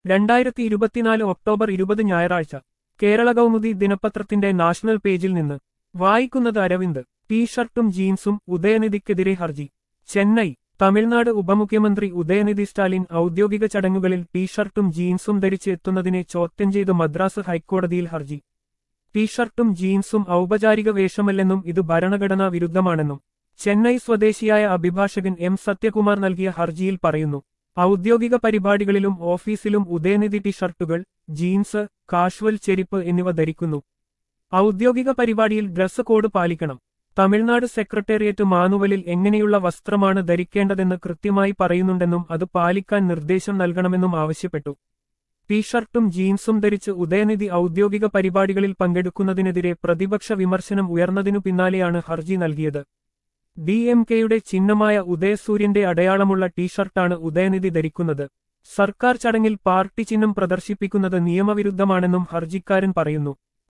രണ്ടായിരത്തി ഇരുപത്തിനാല് ഒക്ടോബർ ഇരുപത് ഞായറാഴ്ച കേരള കൗമുദി ദിനപത്രത്തിന്റെ നാഷണൽ പേജിൽ നിന്ന് വായിക്കുന്നത് അരവിന്ദ് ടീഷർട്ടും ജീൻസും ഉദയനിധിക്കെതിരെ ഹർജി ചെന്നൈ തമിഴ്നാട് ഉപമുഖ്യമന്ത്രി ഉദയനിധി സ്റ്റാലിൻ ഔദ്യോഗിക ചടങ്ങുകളിൽ ടീഷർട്ടും ജീൻസും ധരിച്ച് എത്തുന്നതിനെ ചോദ്യം ചെയ്ത് മദ്രാസ് ഹൈക്കോടതിയിൽ ഹർജി ടീഷർട്ടും ജീൻസും ഔപചാരിക വേഷമല്ലെന്നും ഇത് ഭരണഘടനാ വിരുദ്ധമാണെന്നും ചെന്നൈ സ്വദേശിയായ അഭിഭാഷകൻ എം സത്യകുമാർ നൽകിയ ഹർജിയിൽ പറയുന്നു ഔദ്യോഗിക പരിപാടികളിലും ഓഫീസിലും ഉദയനിധി ടീഷർട്ടുകൾ ജീൻസ് കാഷ്വൽ ചെരിപ്പ് എന്നിവ ധരിക്കുന്നു ഔദ്യോഗിക പരിപാടിയിൽ ഡ്രസ് കോഡ് പാലിക്കണം തമിഴ്നാട് സെക്രട്ടേറിയറ്റ് മാനുവലിൽ എങ്ങനെയുള്ള വസ്ത്രമാണ് ധരിക്കേണ്ടതെന്ന് കൃത്യമായി പറയുന്നുണ്ടെന്നും അത് പാലിക്കാൻ നിർദ്ദേശം നൽകണമെന്നും ആവശ്യപ്പെട്ടു ടീഷർട്ടും ജീൻസും ധരിച്ച് ഉദയനിധി ഔദ്യോഗിക പരിപാടികളിൽ പങ്കെടുക്കുന്നതിനെതിരെ പ്രതിപക്ഷ വിമർശനം ഉയർന്നതിനു പിന്നാലെയാണ് ഹർജി നൽകിയത് ഡി എം കെയുടെ ചിഹ്നമായ ഉദയസൂര്യന്റെ അടയാളമുള്ള ടീഷർട്ടാണ് ഉദയനിധി ധരിക്കുന്നത് സർക്കാർ ചടങ്ങിൽ പാർട്ടി ചിഹ്നം പ്രദർശിപ്പിക്കുന്നത് നിയമവിരുദ്ധമാണെന്നും ഹർജിക്കാരൻ പറയുന്നു